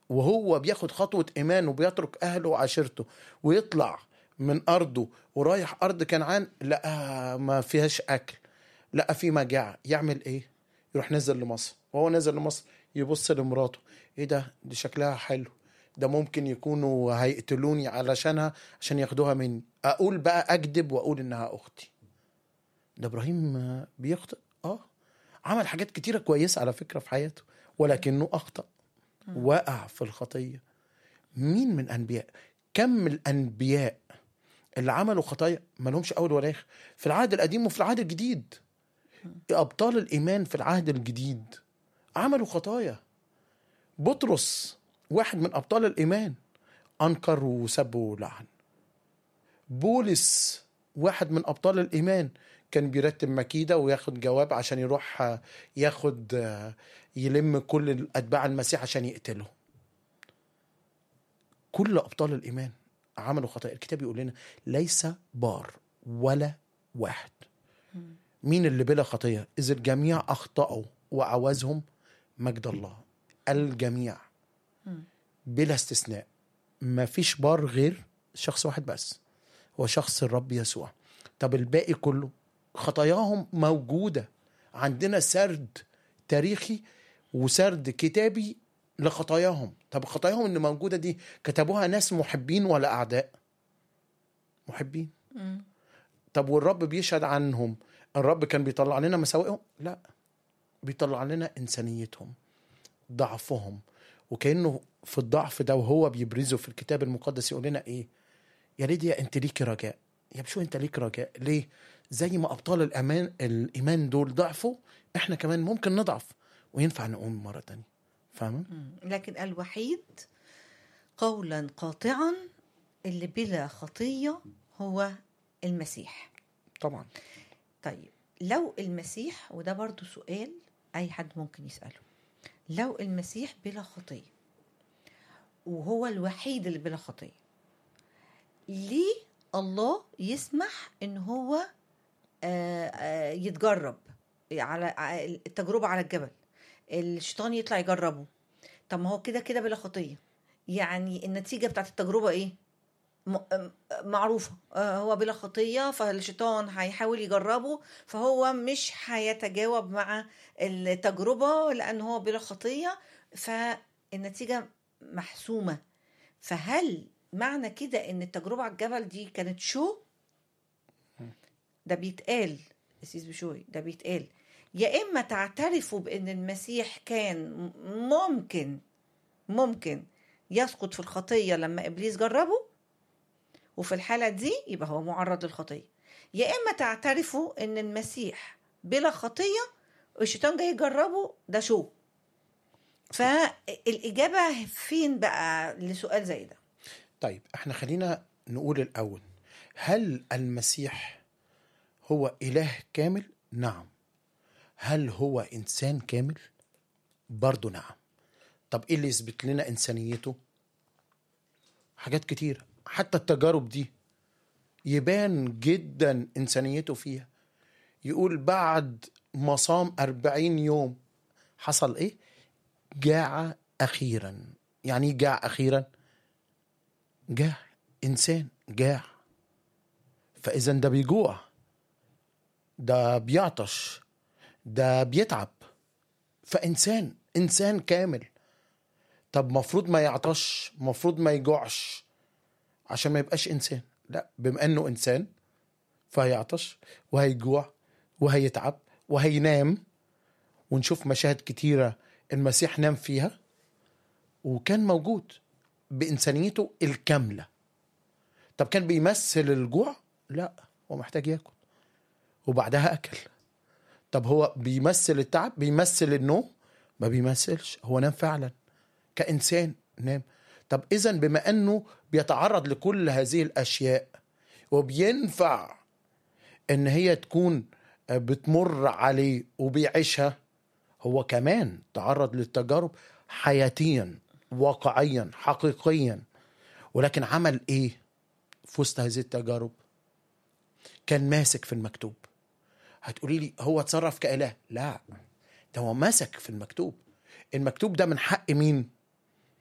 وهو بياخد خطوة إيمان وبيترك أهله وعشيرته ويطلع من أرضه ورايح أرض كنعان لقى ما فيهاش أكل لقى في مجاعة يعمل إيه؟ يروح نزل لمصر وهو نزل لمصر يبص لمراته إيه ده؟ دي شكلها حلو ده ممكن يكونوا هيقتلوني علشانها عشان ياخدوها مني أقول بقى أكذب وأقول إنها أختي ده إبراهيم آه، بيخطئ آه عمل حاجات كتيرة كويسة على فكرة في حياته ولكنه أخطأ وقع في الخطية مين من أنبياء كم الأنبياء اللي عملوا خطايا ما لهمش أول ولا آخر في العهد القديم وفي العهد الجديد أبطال الإيمان في العهد الجديد عملوا خطايا بطرس واحد من أبطال الإيمان أنكر وسب ولعن بولس واحد من أبطال الإيمان كان بيرتب مكيدة وياخد جواب عشان يروح آه، ياخد آه، يلم كل أتباع المسيح عشان يقتله كل أبطال الإيمان عملوا خطايا الكتاب يقول لنا ليس بار ولا واحد مين اللي بلا خطية إذ الجميع أخطأوا وعوزهم مجد الله الجميع بلا استثناء ما فيش بار غير شخص واحد بس هو شخص الرب يسوع طب الباقي كله خطاياهم موجودة عندنا سرد تاريخي وسرد كتابي لخطاياهم طب خطاياهم اللي موجودة دي كتبوها ناس محبين ولا أعداء محبين طب والرب بيشهد عنهم الرب كان بيطلع لنا مساوئهم لا بيطلع لنا إنسانيتهم ضعفهم وكأنه في الضعف ده وهو بيبرزه في الكتاب المقدس يقول لنا إيه يا ليديا أنت ليكي رجاء يا بشو أنت ليك رجاء ليه زي ما أبطال الأمان الإيمان دول ضعفوا إحنا كمان ممكن نضعف وينفع نقوم مرة تانية فاهمة؟ لكن الوحيد قولا قاطعا اللي بلا خطية هو المسيح طبعا طيب لو المسيح وده برضو سؤال أي حد ممكن يسأله لو المسيح بلا خطية وهو الوحيد اللي بلا خطية ليه الله يسمح ان هو آه، آه، يتجرب على ع- التجربة على الجبل الشيطان يطلع يجربه طب ما هو كده كده بلا خطية يعني النتيجة بتاعت التجربة ايه م- م- معروفة آه، هو بلا خطية فالشيطان هيحاول يجربه فهو مش هيتجاوب مع التجربة لأن هو بلا خطية فالنتيجة محسومة فهل معنى كده ان التجربة على الجبل دي كانت شو ده بيتقال أسيس بشوي ده بيتقال يا إما تعترفوا بأن المسيح كان م- ممكن ممكن يسقط في الخطية لما إبليس جربه وفي الحالة دي يبقى هو معرض للخطية يا إما تعترفوا أن المسيح بلا خطية والشيطان جاي يجربه ده شو فالإجابة فين بقى لسؤال زي ده طيب احنا خلينا نقول الأول هل المسيح هو إله كامل؟ نعم هل هو إنسان كامل؟ برضو نعم طب إيه اللي يثبت لنا إنسانيته؟ حاجات كتير حتى التجارب دي يبان جدا إنسانيته فيها يقول بعد ما صام أربعين يوم حصل إيه؟ جاع أخيرا يعني إيه جاع أخيرا؟ جاع انسان جاع فاذا ده بيجوع ده بيعطش ده بيتعب فانسان انسان كامل طب مفروض ما يعطش مفروض ما يجوعش عشان ما يبقاش انسان لا بما انه انسان فهيعطش وهيجوع وهيتعب وهينام ونشوف مشاهد كتيره المسيح نام فيها وكان موجود بإنسانيته الكاملة طب كان بيمثل الجوع؟ لا هو محتاج ياكل وبعدها أكل طب هو بيمثل التعب؟ بيمثل النوم؟ ما بيمثلش هو نام فعلا كإنسان نام طب إذا بما أنه بيتعرض لكل هذه الأشياء وبينفع إن هي تكون بتمر عليه وبيعيشها هو كمان تعرض للتجارب حياتيا واقعيا حقيقيا ولكن عمل ايه في وسط هذه التجارب كان ماسك في المكتوب هتقولي لي هو اتصرف كإله لا ده هو ماسك في المكتوب المكتوب ده من حق مين